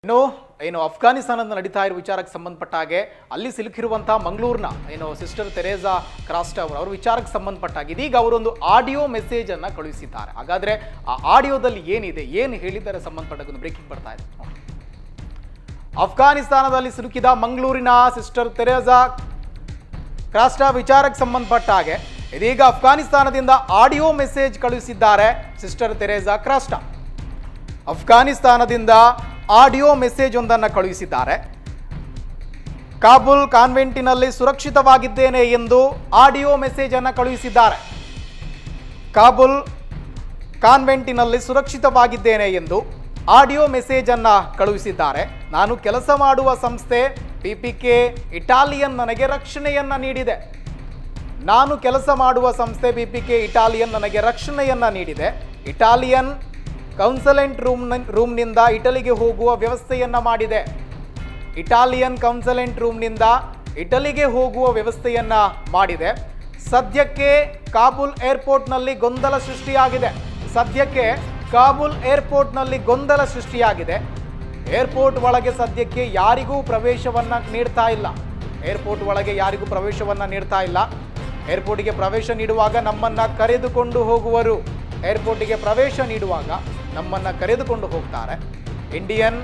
ಇನ್ನು ಏನು ಅಫ್ಘಾನಿಸ್ತಾನದ ನಡೀತಾ ಇರುವ ವಿಚಾರಕ್ಕೆ ಸಂಬಂಧಪಟ್ಟ ಹಾಗೆ ಅಲ್ಲಿ ಸಿಲುಕಿರುವಂತಹ ಮಂಗಳೂರಿನ ಏನು ಸಿಸ್ಟರ್ ತೆರೇಸಾ ಕ್ರಾಸ್ಟ್ ಅವರು ಅವ್ರ ವಿಚಾರಕ್ಕೆ ಸಂಬಂಧಪಟ್ಟ ಹಾಗೆ ಇದೀಗ ಅವರೊಂದು ಆಡಿಯೋ ಮೆಸೇಜ್ ಅನ್ನ ಕಳುಹಿಸಿದ್ದಾರೆ ಹಾಗಾದ್ರೆ ಆ ಆಡಿಯೋದಲ್ಲಿ ಏನಿದೆ ಏನು ಹೇಳಿದ್ದಾರೆ ಸಂಬಂಧಪಟ್ಟ ಒಂದು ಬ್ರೇಕಿಂಗ್ ಬರ್ತಾ ಇದೆ ನೋಡಿ. ಅಫ್ಘಾನಿಸ್ತಾನದಲ್ಲಿ ಸಿಲುಕಿದ ಮಂಗಳೂರಿನ ಸಿಸ್ಟರ್ ತೆರೇಸಾ ಕ್ರಾಸ್ಟಾ ವಿಚಾರಕ್ಕೆ ಸಂಬಂಧಪಟ್ಟ ಹಾಗೆ ಇದೀಗ ಅಫ್ಘಾನಿಸ್ತಾನದಿಂದ ಆಡಿಯೋ ಮೆಸೇಜ್ ಕಳುಹಿಸಿದ್ದಾರೆ ಸಿಸ್ಟರ್ ತೆರೇಸಾ ಕ್ರಾಸ್ಟಾ ಅಫ್ಘಾನಿಸ್ತಾನದಿಂದ ಆಡಿಯೋ ಮೆಸೇಜ್ ಒಂದನ್ನು ಕಳುಹಿಸಿದ್ದಾರೆ ಕಾಬೂಲ್ ಕಾನ್ವೆಂಟಿನಲ್ಲಿ ಸುರಕ್ಷಿತವಾಗಿದ್ದೇನೆ ಎಂದು ಆಡಿಯೋ ಮೆಸೇಜ್ ಅನ್ನು ಕಳುಹಿಸಿದ್ದಾರೆ ಕಾಬೂಲ್ ಕಾನ್ವೆಂಟಿನಲ್ಲಿ ಸುರಕ್ಷಿತವಾಗಿದ್ದೇನೆ ಎಂದು ಆಡಿಯೋ ಮೆಸೇಜ್ ಅನ್ನ ಕಳುಹಿಸಿದ್ದಾರೆ ನಾನು ಕೆಲಸ ಮಾಡುವ ಸಂಸ್ಥೆ ಪಿಪಿಕೆ ಇಟಾಲಿಯನ್ ನನಗೆ ರಕ್ಷಣೆಯನ್ನ ನೀಡಿದೆ ನಾನು ಕೆಲಸ ಮಾಡುವ ಸಂಸ್ಥೆ ಬಿಪಿಕೆ ಇಟಾಲಿಯನ್ ನನಗೆ ರಕ್ಷಣೆಯನ್ನ ನೀಡಿದೆ ಇಟಾಲಿಯನ್ ಕೌನ್ಸಲೆಂಟ್ ರೂಮ್ ರೂಮ್ನಿಂದ ಇಟಲಿಗೆ ಹೋಗುವ ವ್ಯವಸ್ಥೆಯನ್ನ ಮಾಡಿದೆ ಇಟಾಲಿಯನ್ ಕೌನ್ಸಲೆಂಟ್ ರೂಮ್ನಿಂದ ಇಟಲಿಗೆ ಹೋಗುವ ವ್ಯವಸ್ಥೆಯನ್ನ ಮಾಡಿದೆ ಸದ್ಯಕ್ಕೆ ಕಾಬೂಲ್ ಏರ್ಪೋರ್ಟ್ನಲ್ಲಿ ಗೊಂದಲ ಸೃಷ್ಟಿಯಾಗಿದೆ ಸದ್ಯಕ್ಕೆ ಕಾಬೂಲ್ ಏರ್ಪೋರ್ಟ್ನಲ್ಲಿ ಗೊಂದಲ ಸೃಷ್ಟಿಯಾಗಿದೆ ಏರ್ಪೋರ್ಟ್ ಒಳಗೆ ಸದ್ಯಕ್ಕೆ ಯಾರಿಗೂ ಪ್ರವೇಶವನ್ನ ನೀಡ್ತಾ ಇಲ್ಲ ಏರ್ಪೋರ್ಟ್ ಒಳಗೆ ಯಾರಿಗೂ ಪ್ರವೇಶವನ್ನ ನೀಡ್ತಾ ಇಲ್ಲ ಏರ್ಪೋರ್ಟಿಗೆ ಪ್ರವೇಶ ನೀಡುವಾಗ ನಮ್ಮನ್ನ ಕರೆದುಕೊಂಡು ಹೋಗುವರು ಏರ್ಪೋರ್ಟಿಗೆ ಪ್ರವೇಶ ನೀಡುವಾಗ ನಮ್ಮನ್ನ ಕರೆದುಕೊಂಡು ಹೋಗ್ತಾರೆ ಇಂಡಿಯನ್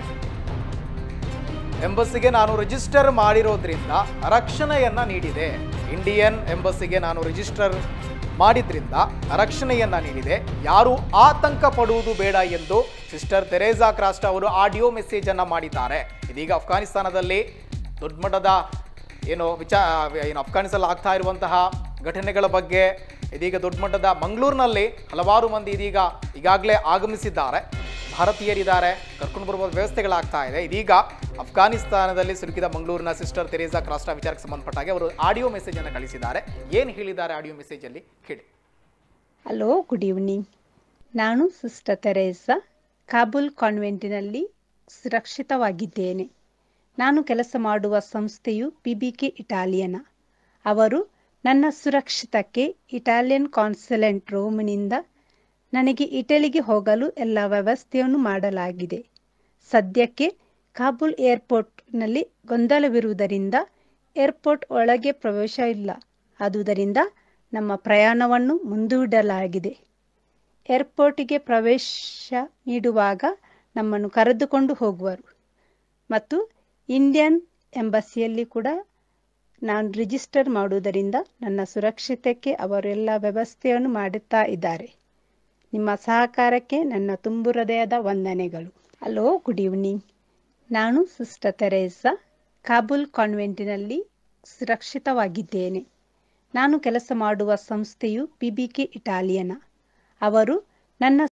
ಎಂಬಸ್ಸಿಗೆ ನಾನು ರಿಜಿಸ್ಟರ್ ಮಾಡಿರೋದ್ರಿಂದ ರಕ್ಷಣೆಯನ್ನ ನೀಡಿದೆ ಇಂಡಿಯನ್ ಎಂಬಸ್ಸಿಗೆ ನಾನು ರಿಜಿಸ್ಟರ್ ಮಾಡಿದ್ರಿಂದ ರಕ್ಷಣೆಯನ್ನ ನೀಡಿದೆ ಯಾರು ಆತಂಕ ಪಡುವುದು ಬೇಡ ಎಂದು ಸಿಸ್ಟರ್ ತೆರೇಸಾ ಕ್ರಾಸ್ಟ್ ಅವರು ಆಡಿಯೋ ಮೆಸೇಜ್ ಅನ್ನ ಮಾಡಿದ್ದಾರೆ ಇದೀಗ ಅಫ್ಘಾನಿಸ್ತಾನದಲ್ಲಿ ದೊಡ್ಡ ಮಟ್ಟದ ಏನು ವಿಚಾ ಏನು ಅಫ್ಘಾನಿಸ್ತಾನ ಆಗ್ತಾ ಇರುವಂತಹ ಘಟನೆಗಳ ಬಗ್ಗೆ ಇದೀಗ ದೊಡ್ಡ ಮಟ್ಟದ ಮಂಗಳೂರಿನಲ್ಲಿ ಹಲವಾರು ಮಂದಿ ಇದೀಗ ಈಗಾಗಲೇ ಆಗಮಿಸಿದ್ದಾರೆ ಭಾರತೀಯರಿದ್ದಾರೆ ಕರ್ಕೊಂಡು ಬರುವ ವ್ಯವಸ್ಥೆಗಳಾಗ್ತಾ ಇದೆ ಇದೀಗ ಅಫ್ಘಾನಿಸ್ತಾನದಲ್ಲಿ ಸಿಲುಕಿದ ಮಂಗಳೂರಿನ ಸಿಸ್ಟರ್ ತೆರೇಸಾ ಕ್ರಾಸ್ಟಾ ವಿಚಾರಕ್ಕೆ ಸಂಬಂಧಪಟ್ಟಾಗೆ ಅವರು ಆಡಿಯೋ ಮೆಸೇಜ್ ಅನ್ನು ಕಳಿಸಿದ್ದಾರೆ ಏನು ಹೇಳಿದ್ದಾರೆ ಆಡಿಯೋ ಮೆಸೇಜ್ ಅಲ್ಲಿ ಕೇಳಿ ಹಲೋ ಗುಡ್ ಈವ್ನಿಂಗ್ ನಾನು ಸಿಸ್ಟರ್ ತೆರೇಸಾ ಕಾಬೂಲ್ ಕಾನ್ವೆಂಟಿನಲ್ಲಿ ಸುರಕ್ಷಿತವಾಗಿದ್ದೇನೆ ನಾನು ಕೆಲಸ ಮಾಡುವ ಸಂಸ್ಥೆಯು ಪಿಬಿಕೆ ಇಟಾಲಿಯನ ಅವರು ನನ್ನ ಸುರಕ್ಷಿತಕ್ಕೆ ಇಟಾಲಿಯನ್ ಕಾನ್ಸುಲೆಂಟ್ ರೋಮ್ನಿಂದ ನನಗೆ ಇಟಲಿಗೆ ಹೋಗಲು ಎಲ್ಲ ವ್ಯವಸ್ಥೆಯನ್ನು ಮಾಡಲಾಗಿದೆ ಸದ್ಯಕ್ಕೆ ಕಾಬೂಲ್ ಏರ್ಪೋರ್ಟ್ನಲ್ಲಿ ಗೊಂದಲವಿರುವುದರಿಂದ ಏರ್ಪೋರ್ಟ್ ಒಳಗೆ ಪ್ರವೇಶ ಇಲ್ಲ ಆದುದರಿಂದ ನಮ್ಮ ಪ್ರಯಾಣವನ್ನು ಮುಂದೂಡಲಾಗಿದೆ ಏರ್ಪೋರ್ಟಿಗೆ ಪ್ರವೇಶ ನೀಡುವಾಗ ನಮ್ಮನ್ನು ಕರೆದುಕೊಂಡು ಹೋಗುವರು ಮತ್ತು ಇಂಡಿಯನ್ ಎಂಬಸಿಯಲ್ಲಿ ಕೂಡ ನಾನು ರಿಜಿಸ್ಟರ್ ಮಾಡುವುದರಿಂದ ನನ್ನ ಸುರಕ್ಷಿತಕ್ಕೆ ಅವರೆಲ್ಲ ವ್ಯವಸ್ಥೆಯನ್ನು ಮಾಡುತ್ತಾ ಇದ್ದಾರೆ ನಿಮ್ಮ ಸಹಕಾರಕ್ಕೆ ನನ್ನ ತುಂಬು ಹೃದಯದ ವಂದನೆಗಳು ಹಲೋ ಗುಡ್ ಈವ್ನಿಂಗ್ ನಾನು ಸಿಸ್ಟರ್ ತೆರೇಸಾ ಕಾಬೂಲ್ ಕಾನ್ವೆಂಟಿನಲ್ಲಿ ಸುರಕ್ಷಿತವಾಗಿದ್ದೇನೆ ನಾನು ಕೆಲಸ ಮಾಡುವ ಸಂಸ್ಥೆಯು ಪಿಬಿಕೆ ಇಟಾಲಿಯನ ಅವರು ನನ್ನ